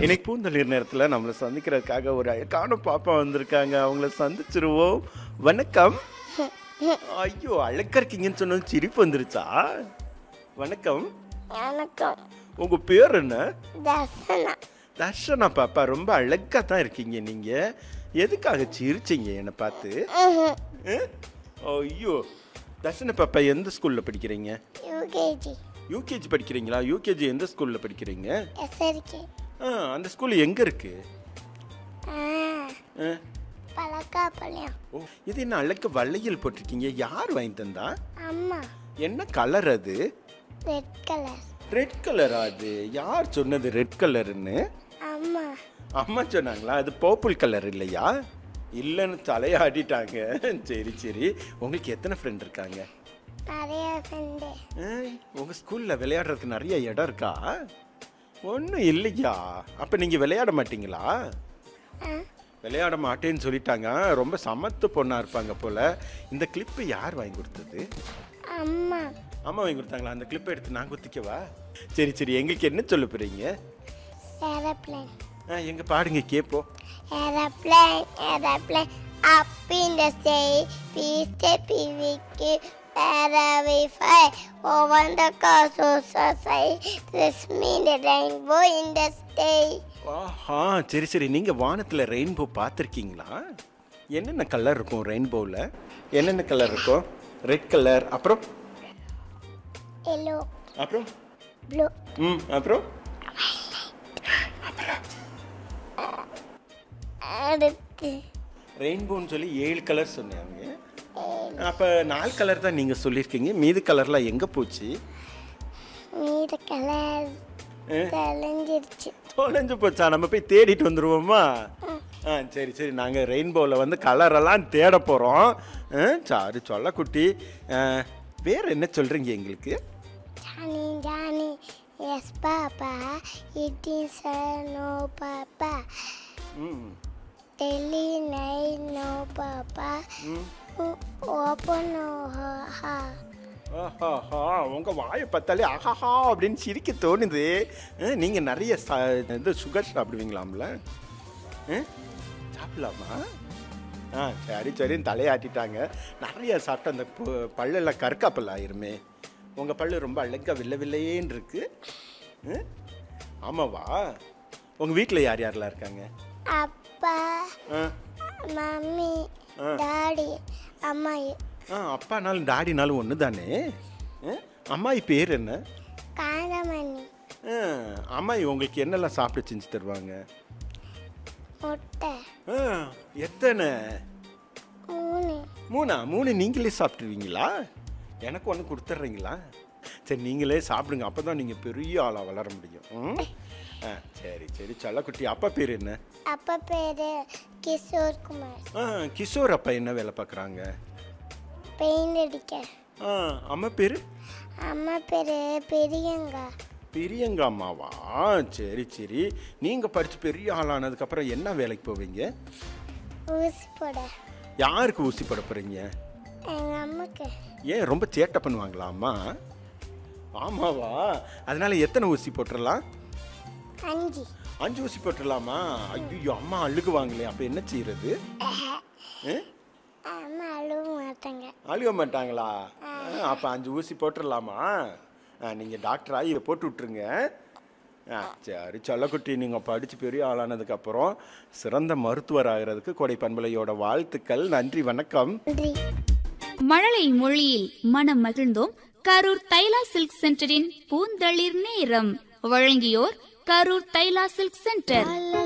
இன்னைக்கு பூந்தளிர் நேரத்தில் நம்மளை சந்திக்கிறதுக்காக ஒரு அழகான பாப்பா வந்திருக்காங்க அவங்கள சந்திச்சிருவோம் வணக்கம் ஐயோ அழகா இருக்கீங்கன்னு சொன்னது சிரிப்பு வந்துருச்சா வணக்கம் வணக்கம் உங்க பேர் என்ன தர்சனா தர்ஷனா பாப்பா ரொம்ப அழகா தான் இருக்கீங்க நீங்க எதுக்காக சிரிச்சீங்க என்னை பார்த்து ம்ஹும். அஹ்? ஐயோ தர்ஷனா பாப்பா எந்த ஸ்கூல்ல படிக்கிறீங்க யூகேஜி யூகேஜி படிக்கிறீங்களா யூகேஜி எந்த ஸ்கூல்ல படிக்கிறீங்க எஸ்ஆர்கே ஆ அந்த ஸ்கூல் எங்க இருக்கு ஆ ஆ. பழக்காப்பாளையம் ஓ இது என்ன அழகு வளையல் போட்டிருக்கீங்க யார் வாங்கி தந்தா அம்மா என்ன கலர் அது ரெட் கலர் ரெட் கலரா அது யார் சொன்னது ரெட் கலர்னு அம்மா அம்மா சொன்னாங்களா அது பர்பிள் கலர் இல்லையா இல்லைன்னு தலையாடிட்டாங்க சரி சரி உங்களுக்கு எத்தனை ஃப்ரெண்ட் இருக்காங்க நிறைய ஃப்ரெண்டு ஏய், உங்க ஸ்கூல்ல விளையாடுறதுக்கு நிறைய இடம் இருக்கா ஒன்றும் இல்லையா அப்ப நீங்க விளையாட மாட்டீங்களா விளையாட மாட்டேன்னு சொல்லிட்டாங்க ரொம்ப சமத்து பொண்ணா இருப்பாங்க போல இந்த கிளிப்பு யார் வாங்கி கொடுத்தது அம்மா அம்மா வாங்கி கொடுத்தாங்களா அந்த கிளிப்பை எடுத்து நான் குத்திக்கவா சரி சரி எங்களுக்கு என்ன சொல்ல போறீங்க ஏரோப்ளேன் ஆ, எங்க பாடுங்க கேப்போம் aeroplane aeroplane up in the sky peace pvk where we fly over the cosmos sky this mean the rainbow in the sky ஆஹா சரி சரி நீங்க வானத்துல ரெயின்போ பார்த்துருக்கீங்களா என்னென்ன கலர் இருக்கும் ரெயின்போவில் என்னென்ன கலர் இருக்கும் ரெட் கலர் அப்புறம் yellow அப்புறம் blue ம் அப்புறம் அடுத்து ரெயின்போன்னு சொல்லி ஏழு கலர் சொன்னாங்க அப்போ நாலு கலர் தான் நீங்கள் சொல்லியிருக்கீங்க மீதி கலர்லாம் எங்கே போச்சு மீத கலர் தெளிஞ்சிருச்சு தொலைஞ்சு போச்சா நம்ம போய் தேடிட்டு வந்துடுவோமா ஆ சரி சரி நாங்கள் ரெயின்போவில் வந்து கலரெல்லாம் தேட போகிறோம் சாரி சொல்ல குட்டி ஆ, வேற என்ன சொல்கிறீங்க எங்களுக்கு Johnny Johnny yes papa it is no papa hmm Delhi நை நோ பாப்பா ஓப்பன் நோ ஹா ஆஹாஹா உங்கள் வாயை பார்த்தாலே ஆஹாஹா அப்படின்னு சிரிக்க தோணுது நீங்கள் நிறைய சா இது சுகர் சாப்பிடுவீங்களாம்ல ஆ? சாப்பிடலாமா ஆ சரி சரின்னு தலையாட்டிட்டாங்க நிறைய சாப்பிட்டு அந்த பு- பல்லெல்லாம் கற்காப்பல் ஆயிருமே உங்கள் பல்லு ரொம்ப அழகா வில்ல வில்லையேன்னு இருக்கு ஆ? ஆமாவா உங்கள் வீட்டில் யார் யாரெல்லாம் இருக்காங்க அப்பா ஆ மம்மி ஆ. டாடி அம்மா ஆ அப்பானாலும் டாடினாலும் ஒன்று தானே ஆ? அம்மாயி பேர் என்ன காந்தமணி ஆ, அம்மாயி உங்களுக்கு என்னெல்லாம் சாப்பிட்டு செஞ்சு தருவாங்க முட்டை ஆ, எத்தனை மூணு மூணா மூணு நீங்களே சாப்பிட்ருவீங்களா எனக்கு ஒன்று கொடுத்துட்றீங்களா சரி நீங்களே சாப்பிடுங்க அப்போ தான் நீங்கள் பெரிய ஆளாக வளர முடியும் ம்? ஆ சரி சரி செல்லக்குட்டி அப்பா பேர் என்ன அப்பா பேரு கிஷோர் குமார் ஆ கிஷோர் அப்பா என்ன வேலை பார்க்குறாங்க பெயிண்ட் அடிக்க ஆ அம்மா பேர் அம்மா பேரு பெரியங்கா பெரியங்க அம்மாவா சரி சரி நீங்கள் படித்து பெரிய ஆளானதுக்கப்புறம் என்ன வேலைக்கு போவீங்க ஊசி போட யாருக்கு ஊசி போட போகிறீங்க எங்க அம்மாக்கு ஏன் ரொம்ப சேட்டை பண்ணுவாங்களா அம்மா ஆமாவா அதனால எத்தனை ஊசி போட்டுடலாம் அஞ்சு அஞ்சு ஊசி போட்டுடலாமா ஐயோ அம்மா அழுகுவாங்களே அப்போ என்ன செய்யறது அம்மா அழுவ மாட்டாங்க அழுக மாட்டாங்களா அப்போ அஞ்சு ஊசி போட்டுடலாமா நீங்கள் டாக்டர் ஆகி இதை போட்டு விட்ருங்க ஆ சரி சொல்லக்குட்டி நீங்கள் படித்து பெரிய ஆளானதுக்கப்புறம் சிறந்த மருத்துவர் ஆகிறதுக்கு கொடை பண்பலையோட வாழ்த்துக்கள் நன்றி வணக்கம் நன்றி மழலை மொழியில் மனம் மகிழ்ந்தோம் கரூர் தைலா சில்க் சென்டரின் பூந்தளிர் நேரம் வழங்கியோர் கரூர் தைலா சில்க் சென்டர்